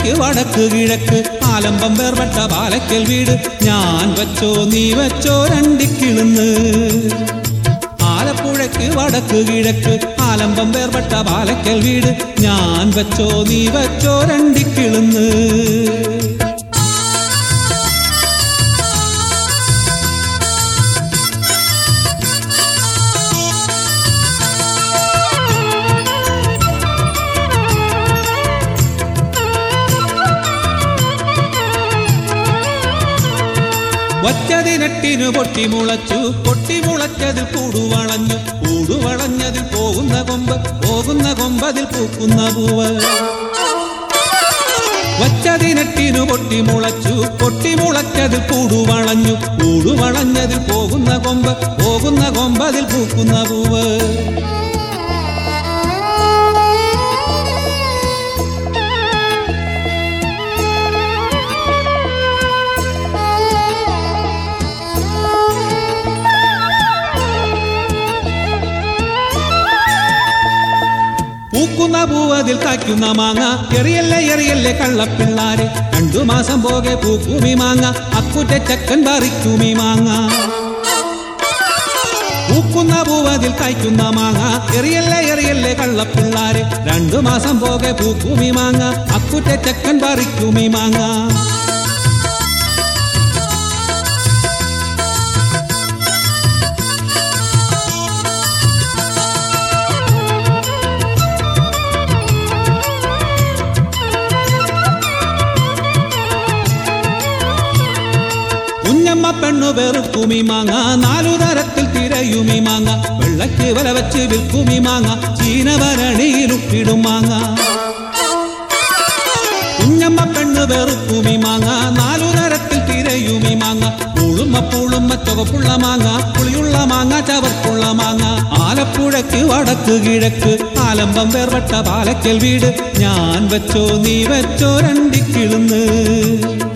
ആലപ്പുഴയ്ക്ക് വടക്ക് കിഴക്ക് ആലമ്പം വേർപെട്ട പാലക്കൽ വീട് ഞാൻ വെച്ചോ നീ വെച്ചോ രണ്ടിക്കിളുന്ന് ആലപ്പുഴയ്ക്ക് വടക്ക് കിഴക്ക് ആലമ്പം വേർപെട്ട പാലക്കൽ വീട് ഞാൻ വെച്ചോ നീ വെച്ചോ രണ്ടിക്കിളുന്ന് ഒറ്റതിനെട്ടിനു പൊട്ടിമുളച്ചു പൊട്ടിമുളച്ചതിൽ കൂടുവളഞ്ഞു കൂടുവളഞ്ഞതിൽ പോകുന്ന കൊമ്പ് പോകുന്ന കൊമ്പതിൽ പൂക്കുന്ന പൂവ് ഒറ്റതിനെട്ടിനു പൊട്ടിമുളച്ചു പൊട്ടിമുളച്ചതിൽ കൂടുവളഞ്ഞു കൂടുവളഞ്ഞതിൽ പോകുന്ന കൊമ്പ് പോകുന്ന കൊമ്പതിൽ പൂക്കുന്ന പൂവ് പൂക്കുന്ന പൂവതിൽ കായ്ക്കുന്ന മാങ്ങ എറിയല്ലേ എറിയല്ലേ കള്ളപ്പിള്ളാരെ രണ്ടു മാസം പോകെ പൂക്കുമി മാങ്ങ അക്കുറ്റ ചക്കൻ പറിക്കുമി മാങ്ങ പൂക്കുന്ന പൂവതിൽ കായ്ക്കുന്ന മാങ്ങ എറിയല്ലേ എറിയല്ലേ കള്ളപ്പിള്ളാരെ രണ്ടു മാസം പോകെ പൂക്കുമി മാങ്ങ അക്കുറ്റ ചക്കൻ പറിക്കുമി മാങ്ങ കുഞ്ഞമ്മ പെണ്ണു വെറുക്കുമി മാങ്ങ നാലു തരത്തിൽ തിരയുമി മാങ്ങ വെള്ളയ്ക്ക് വല വെച്ച് വിൽക്കുമി മാങ്ങ ചീനവരണിയിലുട്ടിടും മാങ്ങ കുഞ്ഞമ്മ പെണ്ണ് വെറുക്കുമി മാങ്ങ നാലു തരത്തിൽ തിരയുമി മാങ്ങ പൂളുമ്മ പൂളുമ്മ ചുവപ്പുള്ള മാങ്ങ പുളിയുള്ള മാങ്ങ ചവർപ്പുള്ള മാങ്ങ ആലപ്പുഴയ്ക്ക് വടക്ക് കിഴക്ക് ആലമ്പം വേർപെട്ട പാലക്കൽ വീട് ഞാൻ വെച്ചോ നീ വെച്ചോ രണ്ടിക്കിളുന്ന്